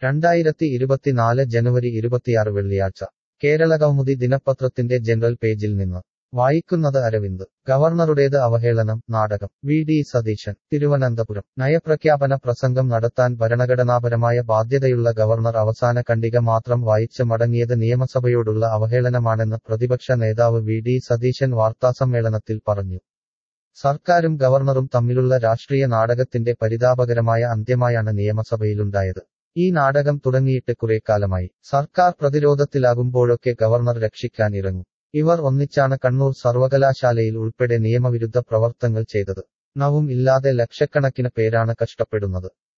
രണ്ടായിരത്തി ഇരുപത്തിനാല് ജനുവരി ഇരുപത്തിയാറ് വെള്ളിയാഴ്ച കേരളകൗമുദി ദിനപത്രത്തിന്റെ ജനറൽ പേജിൽ നിന്ന് വായിക്കുന്നത് അരവിന്ദ് ഗവർണറുടേത് അവഹേളനം നാടകം വി ഡി സതീശൻ തിരുവനന്തപുരം നയപ്രഖ്യാപന പ്രസംഗം നടത്താൻ ഭരണഘടനാപരമായ ബാധ്യതയുള്ള ഗവർണർ അവസാന ഖണ്ഡിക മാത്രം വായിച്ച് മടങ്ങിയത് നിയമസഭയോടുള്ള അവഹേളനമാണെന്ന് പ്രതിപക്ഷ നേതാവ് വി ഡി സതീശൻ വാർത്താസമ്മേളനത്തിൽ പറഞ്ഞു സർക്കാരും ഗവർണറും തമ്മിലുള്ള രാഷ്ട്രീയ നാടകത്തിന്റെ പരിതാപകരമായ അന്ത്യമായാണ് നിയമസഭയിലുണ്ടായത് ഈ നാടകം തുടങ്ങിയിട്ട് കുറേക്കാലമായി സർക്കാർ പ്രതിരോധത്തിലാകുമ്പോഴൊക്കെ ഗവർണർ രക്ഷിക്കാൻ ഇറങ്ങും ഇവർ ഒന്നിച്ചാണ് കണ്ണൂർ സർവകലാശാലയിൽ ഉൾപ്പെടെ നിയമവിരുദ്ധ പ്രവർത്തങ്ങൾ ചെയ്തത് നവും ഇല്ലാതെ ലക്ഷക്കണക്കിന് പേരാണ് കഷ്ടപ്പെടുന്നത്